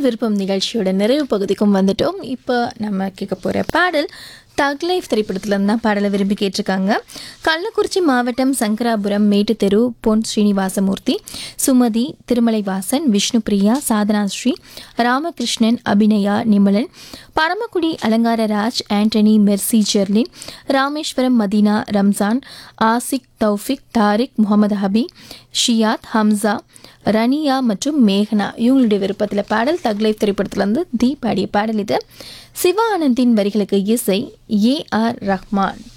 விருப்பம் நிகழ்ச்சியோட நிறைவு பகுதிக்கும் வந்துட்டோம் இப்போ நம்ம கேட்க போகிற பாடல் தக் லைஃப் திரைப்படத்துலேருந்து தான் பாடலை விரும்பி கேட்டிருக்காங்க கள்ளக்குறிச்சி மாவட்டம் சங்கராபுரம் மேட்டுத்தெரு பொன் ஸ்ரீனிவாசமூர்த்தி சுமதி திருமலைவாசன் விஷ்ணுபிரியா சாதனா ஸ்ரீ ராமகிருஷ்ணன் அபிநயா நிமலன் பரமக்குடி அலங்காரராஜ் ஆண்டனி மெர்சி ஜெர்லின் ராமேஸ்வரம் மதீனா ரம்ஜான் ஆசிக் தௌஃபிக் தாரிக் முகமது ஹபி ஷியாத் ஹம்சா ரனியா மற்றும் மேகனா இவங்களுடைய விருப்பத்தில் பாடல் தக்லைஃப் திரைப்படத்திலிருந்து தி பாடிய பாடல் இது சிவா ஆனந்தின் வரிகளுக்கு இசை ஏ ஆர் ரஹ்மான்